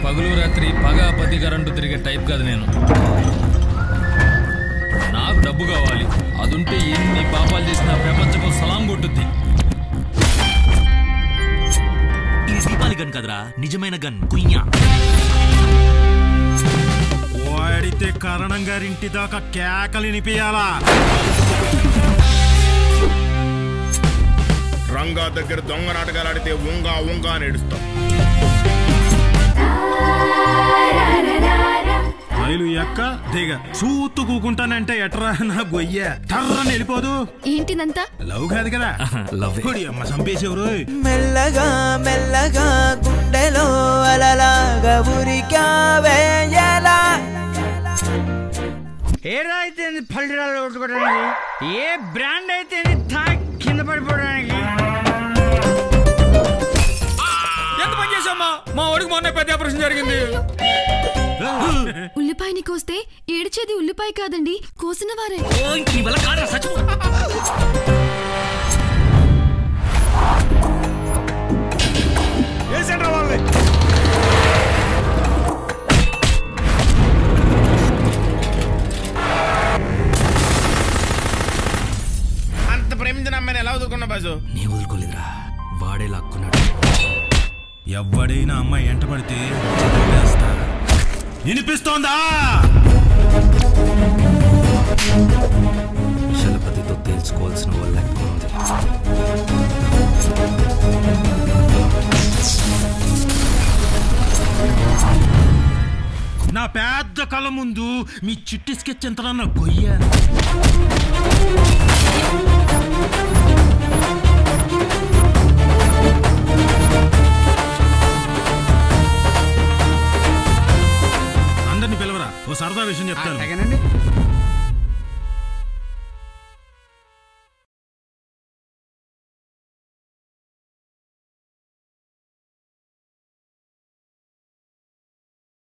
పగులు రాత్రి పగ పతి కరెంటు తిరిగే టైప్ కాదు నేను నాకు డబ్బు కావాలి అదుంటే ఎన్ని పాపాలు చేసినా ప్రపంచపు సలాం కొట్టుద్ది ఇది దీపాలి గన్ కదరా నిజమైన గన్ కుయ్యా వాడితే కరణం గారింటి దాకా కేకలు వినిపించాలా రంగా దగ్గర దొంగ నాటకాలు ఆడితే ఉంగా ఉంగా అని ఏడుస్తాం రైలు ఎక్క దిగ చూత్తు కూకుంటానంటే ఎట్రా నా గొయ్య తర్రని వెళ్ళిపోదు ఏంటిదంతా లవ్ కాదు కదా లవ్ కొడి అమ్మ చంపేసేవరు మెల్లగా మెల్లగా గుండెలో అలలాగా ఉరికావేయలా ఏ అయితే పల్లిరాలు కొట్టుకోవడానికి ఏ బ్రాండ్ అయితే తా కింద పడిపోవడానికి ఎంత పని చేసామ్మా మా వాడికి మొన్న పెద్ద ఆపరేషన్ జరిగింది ఉల్లిపాయని కోస్తే ఏడిచేది ఉల్లిపాయ కాదండి కోసిన వారే నీ వల్ల కాదురా సచివ వేసేంట్రా వాళ్ళని అంత ప్రేమించిన అమ్మాయిని ఎలా వదులుకున్నా బాజు నీ వదులుకోలేదురా వాడే లాక్కున్నాడు ఎవడైనా అమ్మాయి ఎంట పడితే చంపేస్తా వినిపిస్తోందా శలపతితో తేల్చుకోవాల్సిన వాళ్ళ లెక్క ఉంది నా పెద్ద కళ్ళ ముందు మీ చిట్టి స్కెచ్ ఎంత నా గొయ్య అందరిని పిలవరా ఓ సరదా విషయం చెప్తాను అలాగేనండి